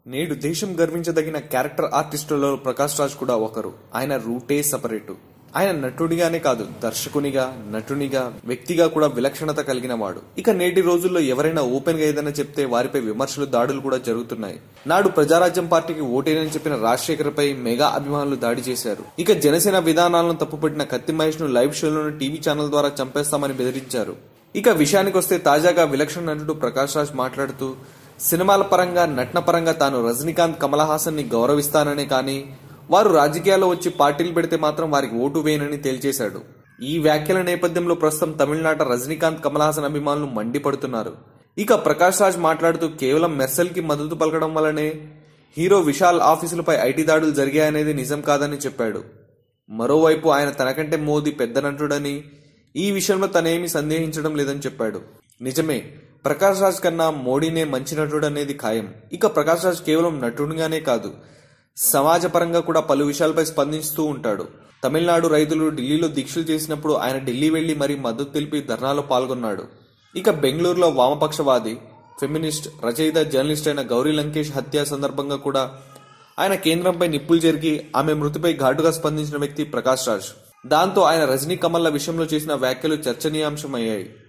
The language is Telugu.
నేడు దేశం గర్వించదగిన క్యారెక్టర్ ఆర్టిస్టులలో ప్రకాష్ రాజ్ కూడా ఒకరు ఆయన రూటే సపరేటు ఆయన నటుడిగానే కాదు దర్శకునిగా నటునిగా వ్యక్తిగా కూడా విలక్షణత కలిగిన వాడు ఇక నేటి రోజుల్లో ఎవరైనా ఓపెన్ గా ఏదైనా చెప్తే వారిపై విమర్శలు దాడులు కూడా జరుగుతున్నాయి నాడు ప్రజారాజ్యం పార్టీకి ఓటేనని చెప్పిన రాజశేఖర్పై మెగా అభిమానులు దాడి చేశారు ఇక జనసేన విధానాలను తప్పుపట్టిన కత్తి మహేష్ ను లైవ్ షోలోని టీవీ ఛానల్ ద్వారా చంపేస్తామని బెదిరించారు ఇక విషయానికి వస్తే తాజాగా విలక్షణ నటుడు ప్రకాష్ రాజ్ మాట్లాడుతూ సినిమాల పరంగా నటన పరంగా తాను రజనీకాంత్ కమల్ హాసన్ ని గౌరవిస్తాననే కానీ వారు రాజకీయాల్లో వచ్చి పార్టీలు పెడితే మాత్రం వారికి ఓటు వేయనని తేల్చేశాడు ఈ వ్యాఖ్యల నేపథ్యంలో ప్రస్తుతం తమిళనాట రజనీకాంత్ కమల్ హాసన్ అభిమానులు మండిపడుతున్నారు ఇక ప్రకాష్ రాజ్ మాట్లాడుతూ కేవలం మెర్సల్ కి మద్దతు పలకడం వల్లనే హీరో విశాల్ ఆఫీసులపై ఐటీ దాడులు జరిగాయనేది నిజం కాదని చెప్పాడు మరోవైపు ఆయన తనకంటే మోదీ పెద్ద నటుడని ఈ విషయంలో తనేమీ సందేహించడం లేదని చెప్పాడు నిజమే ప్రకాష్ రాజ్ కన్నా మోడీనే మంచి నటుడు అనేది ఖాయం ఇక ప్రకాష్ రాజ్ కేవలం నటుడిగానే కాదు సమాజపరంగా కూడా పలు విషయాలపై స్పందిస్తూ ఉంటాడు తమిళనాడు రైతులు ఢిల్లీలో దీక్షలు చేసినప్పుడు ఆయన ఢిల్లీ వెళ్లి మరీ మద్దతు తెలిపి ధర్నాలో పాల్గొన్నాడు ఇక బెంగళూరులో వామపక్షవాది ఫెమినిస్ట్ రచయిత జర్నలిస్ట్ అయిన గౌరీ లంకేష్ హత్య సందర్భంగా కూడా ఆయన కేంద్రంపై నిప్పులు జరిగి ఆమె మృతిపై ఘాటుగా స్పందించిన వ్యక్తి ప్రకాష్ రాజ్ దాంతో ఆయన రజనీ కమల్ల విషయంలో చేసిన వ్యాఖ్యలు చర్చనీయాంశమయ్యాయి